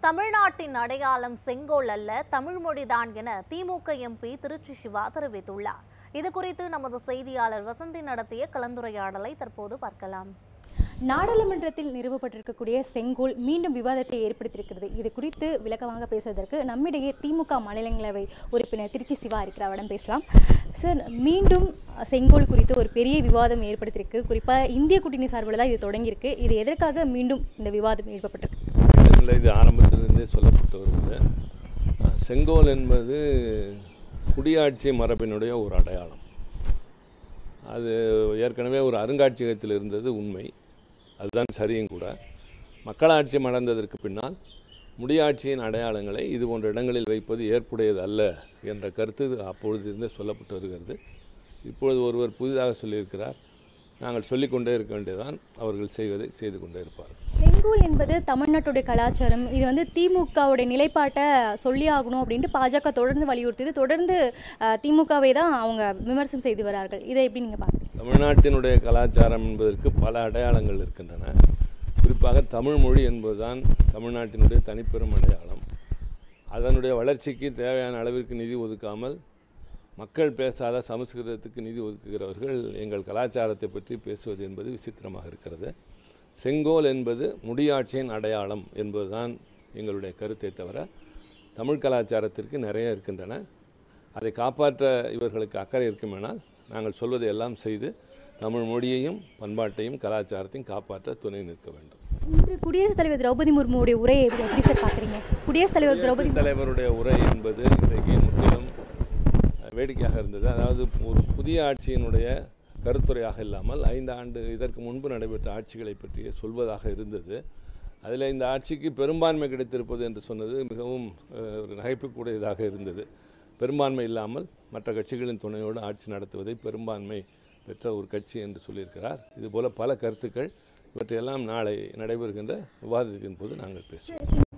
தமிழ்நாட்டின் அடையாளம் செங்கோல் அல்ல தமிழ் மொழிதான் என திமுக எம்பி திருச்சி சிவா தெரிவித்துள்ளார் இது குறித்து நமது செய்தியாளர் வசந்தி நடத்திய கலந்துரையாடலை தற்போது பார்க்கலாம் நாடாளுமன்றத்தில் நிறுவப்பட்டிருக்கக்கூடிய செங்கோல் மீண்டும் விவாதத்தை ஏற்படுத்தியிருக்கிறது இது குறித்து விளக்கமாக பேசுவதற்கு நம்மிடையே திமுக மாநிலங்களவை உறுப்பினர் திருச்சி சிவா இருக்கிற அவரிடம் பேசலாம் சார் மீண்டும் செங்கோல் குறித்து ஒரு பெரிய விவாதம் ஏற்படுத்தியிருக்கு குறிப்பாக இந்திய கூட்டணி சார்பில் தான் இது தொடங்கியிருக்கு இது எதற்காக மீண்டும் இந்த விவாதம் ஏற்பட்டிருக்கு இல்லை இது ஆரம்பத்திலிருந்தே சொல்லப்பட்டு வருவது அஹ், செங்கோல் என்பது குடியாட்சி மரபினுடைய ஒரு அடையாளம் அது ஏற்கனவே ஒரு அருங்காட்சியகத்தில் இருந்தது உண்மை அதுதான் சரியும் கூட மக்களாட்சி மலர்ந்ததற்கு பின்னால் முடியாட்சியின் அடையாளங்களை இது போன்ற இடங்களில் வைப்பது ஏற்புடையது அல்ல என்ற கருத்து அப்பொழுது இருந்தே சொல்லப்பட்டு வருகிறது இப்பொழுது ஒருவர் புதிதாக சொல்லியிருக்கிறார் நாங்கள் சொல்லிக்கொண்டே இருக்க வேண்டியதான் அவர்கள் செய்வதை செய்து கொண்டே இருப்பார்கள் செங்கோல் என்பது தமிழ்நாட்டுடைய கலாச்சாரம் இது வந்து திமுகவுடைய நிலைப்பாட்டை சொல்லி ஆகணும் அப்படின்ட்டு பாஜக தொடர்ந்து வலியுறுத்தியது தொடர்ந்து அஹ், திமுகவை தான் அவங்க விமர்சனம் செய்து வரார்கள் இதை எப்படி நீங்கள் பார்க்குறீங்க தமிழ்நாட்டினுடைய கலாச்சாரம் என்பதற்கு பல அடையாளங்கள் இருக்கின்றன குறிப்பாக தமிழ் மொழி என்பதுதான் தமிழ்நாட்டினுடைய தனிப்பெரும் அடையாளம் அதனுடைய வளர்ச்சிக்கு தேவையான அளவிற்கு நிதி ஒதுக்காமல் மக்கள் பேசாத சமஸ்கிருதத்துக்கு நிதி ஒதுக்குகிறவர்கள் எங்கள் கலாச்சாரத்தை பற்றி பேசுவது என்பது விசித்திரமாக இருக்கிறது செங்கோல் என்பது முடியாட்சியின் அடையாளம் என்பதுதான் எங்களுடைய கருத்தை தவிர தமிழ் கலாச்சாரத்திற்கு நிறைய இருக்கின்றன அதை காப்பாற்ற இவர்களுக்கு அக்கறை இருக்குமானால் நாங்கள் சொல்வதை எல்லாம் செய்து தமிழ் மொழியையும் பண்பாட்டையும் கலாச்சாரத்தையும் காப்பாற்ற துணை நிற்க வேண்டும் இன்று குடியரசுத் தலைவர் திரௌபதி முர்முவுடைய உரையை எப்படி எப்படி சார் பார்க்குறீங்க குடியரசுத் தலைவர் திரௌபதி குடியரசுத் தலைவருடைய உரை என்பது இன்றைக்கு முற்றிலும் வேடிக்கையாக இருந்தது அதாவது ஒரு புதிய ஆட்சியினுடைய கருத்துரையாக இல்லாமல் ஐந்து ஆண்டு இதற்கு முன்பு நடைபெற்ற ஆட்சிகளை பற்றிய சொல்வதாக இருந்தது அதில் இந்த ஆட்சிக்கு பெரும்பான்மை கிடைத்திருப்பது என்று சொன்னது மிகவும் அஹ், ஒரு நகைப்புக்குரியதாக இருந்தது பெரும்பான்மை இல்லாமல் மற்ற கட்சிகளின் துணையோடு ஆட்சி நடத்துவதை பெரும்பான்மை பெற்ற ஒரு கட்சி என்று சொல்லியிருக்கிறார் இதுபோல பல கருத்துக்கள் இவற்றையெல்லாம் நாளை நடைபெறுகின்ற விவாதத்தின் போது நாங்கள் பேசுவோம்